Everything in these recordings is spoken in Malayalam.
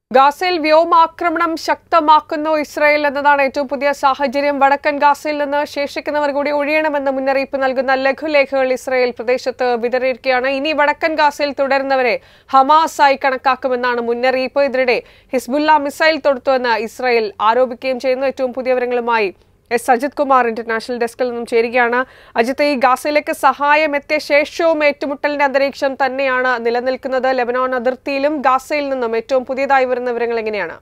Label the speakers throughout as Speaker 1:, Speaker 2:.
Speaker 1: ഗാസയിൽ വ്യോമാക്രമണം ശക്തമാക്കുന്നു ഇസ്രായേൽ എന്നതാണ് ഏറ്റവും പുതിയ സാഹചര്യം വടക്കൻ ഗാസയിൽ നിന്ന് ശേഷിക്കുന്നവർ കൂടി ഒഴിയണമെന്ന് മുന്നറിയിപ്പ് നൽകുന്ന ലഘുലേഖകൾ ഇസ്രായേൽ പ്രദേശത്ത് വിതറിയിരിക്കുകയാണ് ഇനി വടക്കൻ ഗാസയിൽ തുടരുന്നവരെ ഹമാസായി കണക്കാക്കുമെന്നാണ് മുന്നറിയിപ്പ് ഇതിനിടെ ഹിസ്ബുല്ല മിസൈൽ തൊടുത്തുവെന്ന് ഇസ്രായേൽ ആരോപിക്കുകയും ചെയ്യുന്നു ഏറ്റവും പുതിയ വിവരങ്ങളുമായി എസ് അജിത് കുമാർ ഇന്റർനാഷണൽ ഡെസ്കിൽ നിന്നും ചേരുകയാണ് അജിത്ത് ഈ ഗാസയിലേക്ക് സഹായം എത്തിയ ശേഷവും ഏറ്റുമുട്ടലിന്റെ അന്തരീക്ഷം തന്നെയാണ് നിലനിൽക്കുന്നത് ലെബനോൺ അതിർത്തിയിലും ഗാസയിൽ നിന്നും ഏറ്റവും പുതിയതായി വരുന്ന വിവരങ്ങൾ എങ്ങനെയാണ്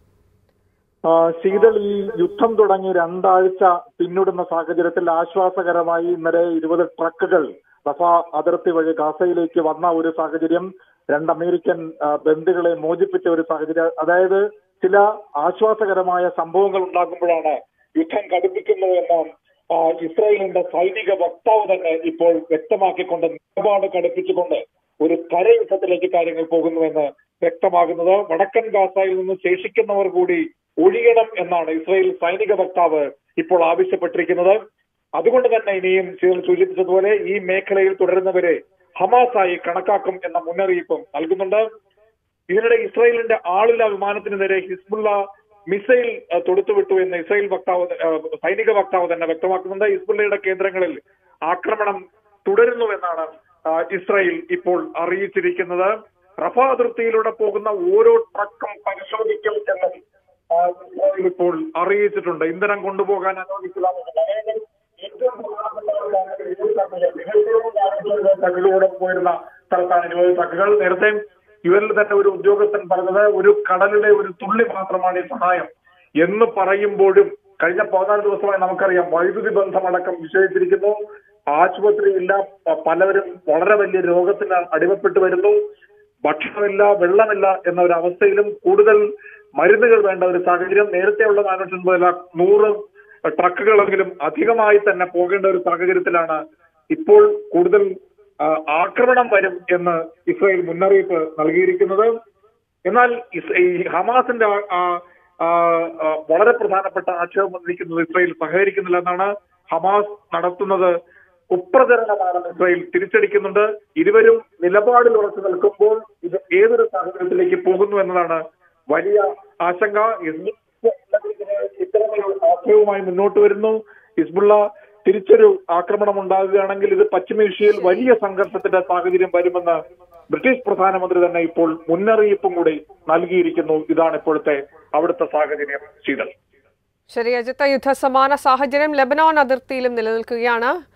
Speaker 2: ആ, ശീതൾ ഈ യുദ്ധം തുടങ്ങി രണ്ടാഴ്ച പിന്നിടുന്ന സാഹചര്യത്തിൽ ആശ്വാസകരമായി ഇന്നലെ ഇരുപത് ട്രക്കുകൾ റഫ അതിർത്തി വഴി ഗാസയിലേക്ക് വന്ന ഒരു സാഹചര്യം രണ്ട് അമേരിക്കൻ ആ, ബന്ദികളെ മോചിപ്പിച്ച ഒരു സാഹചര്യം അതായത് ചില ആശ്വാസകരമായ സംഭവങ്ങൾ ഉണ്ടാകുമ്പോഴാണ് യുദ്ധം കടുപ്പിക്കുന്നു എന്ന ആ, ഇസ്രായേലിന്റെ സൈനിക വക്താവ് തന്നെ ഇപ്പോൾ വ്യക്തമാക്കിക്കൊണ്ട് നിലപാട് കടുപ്പിച്ചുകൊണ്ട് ഒരു കരയുദ്ധത്തിലേക്ക് കാര്യങ്ങൾ പോകുന്നുവെന്ന് വ്യക്തമാകുന്നത് വടക്കൻ ഗാസയിൽ നിന്ന് ശേഷിക്കുന്നവർ കൂടി ഒഴിയണം എന്നാണ് ഇസ്രായേൽ സൈനിക വക്താവ് ഇപ്പോൾ ആവശ്യപ്പെട്ടിരിക്കുന്നത് അതുകൊണ്ട് തന്നെ ഇനിയും ചിലർ സൂചിപ്പിച്ചതുപോലെ ഈ മേഖലയിൽ തുടരുന്നവരെ ഹമാസായി കണക്കാക്കും എന്ന മുന്നറിയിപ്പും നൽകുന്നുണ്ട് ഇതിനിടെ ഇസ്രായേലിന്റെ ആളില്ലാ വിമാനത്തിന് നേരെ ഹിസ്ബുള്ള മിസൈൽ അഹ്, തൊടുത്തുവിട്ടു എന്ന് ഇസ്രായേൽ വക്താവ് അഹ്, സൈനിക വക്താവ് തന്നെ വ്യക്തമാക്കുന്നുണ്ട് ഹിസ്ബുള്ളയുടെ കേന്ദ്രങ്ങളിൽ ആക്രമണം തുടരുന്നുവെന്നാണ് അഹ്, ഇസ്രായേൽ ഇപ്പോൾ അറിയിച്ചിരിക്കുന്നത് റഫ അതിർത്തിയിലൂടെ പോകുന്ന ഓരോ ട്രക്കും പരിശോധിക്കും എന്നും അഹ്, ഇസ്രായേൽ ഇപ്പോൾ അറിയിച്ചിട്ടുണ്ട് ഇന്ധനം കൊണ്ടുപോകാൻ അനുവദിക്കില്ല എന്നുള്ളത്. അതായത് ഏറ്റവും പ്രധാനപ്പെട്ട ഒരു കാര്യം ട്രക്കിലൂടെ പോയിരുന്ന സ്ഥലത്താണ് ഇരുപത് ട്രക്കുകൾ നേരത്തെ ഇവരിൽ തന്നെ ഒരു ഉദ്യോഗസ്ഥൻ പറഞ്ഞത് ഒരു കടലിലെ ഒരു തുള്ളി മാത്രമാണ് ഈ സഹായം എന്ന് പറയുമ്പോഴും കഴിഞ്ഞ പതിനാല് ദിവസമായി നമുക്കറിയാം വൈദ്യുതി ബന്ധമടക്കം വിഷയിച്ചിരിക്കുന്നു ആശുപത്രിയില്ല പ- പലവരും വളരെ വലിയ രോഗത്തിന് അടിമപ്പെട്ടു വരുന്നു ഭക്ഷണമില്ല വെള്ളമില്ല എന്ന ഒരു അവസ്ഥയിലും കൂടുതൽ മരുന്നുകൾ വേണ്ട ഒരു സാഹചര്യം നേരത്തെയുള്ള നാനൂറ്റി അൻപതില നൂറ് ട്രക്കുകളെങ്കിലും അധികമായി തന്നെ പോകേണ്ട ഒരു സാഹചര്യത്തിലാണ് ഇപ്പോൾ കൂടുതൽ ആ, ആക്രമണം വരും എന്ന് ഇസ്രായേൽ മുന്നറിയിപ്പ് നൽകിയിരിക്കുന്നത് എന്നാൽ ഇസ്- ഈ ഹമാസിന്റെ ആ- ആ- ആ, ആ, വളരെ പ്രധാനപ്പെട്ട ആക്ഷേപം വന്നിരിക്കുന്നത് ഇസ്രായേൽ സഹകരിക്കുന്നില്ല എന്നാണ് ഹമാസ് നടത്തുന്നത് കുപ്രചരണമാണെന്ന് ഇസ്രായേൽ തിരിച്ചടിക്കുന്നുണ്ട് ഇരുവരും നിലപാടിൽ ഉറച്ചു നിൽക്കുമ്പോൾ ഇത് ഏതൊരു സാഹചര്യത്തിലേക്ക് പോകുന്നു എന്നതാണ് വലിയ ആശങ്ക ഇത്തരമൊരു ആശയവുമായി മുന്നോട്ട് വരുന്നു ഹിസ്ബുള്ള തിരിച്ചൊരു ആക്രമണം ഉണ്ടാകുകയാണെങ്കിൽ ഇത് പശ്ചിമേഷ്യയിൽ വലിയ സംഘർഷത്തിന്റെ സാഹചര്യം വരുമെന്ന് ബ്രിട്ടീഷ് പ്രധാനമന്ത്രി തന്നെ ഇപ്പോൾ മുന്നറിയിപ്പും കൂടി നൽകിയിരിക്കുന്നു ഇതാണ് ഇപ്പോഴത്തെ അവിടുത്തെ സാഹചര്യം ശീതൾ
Speaker 1: ശരി അജിത്ത് യുദ്ധസമാന സാഹചര്യം ലെബനോൺ അതിർത്തിയിലും നിലനിൽക്കുകയാണ്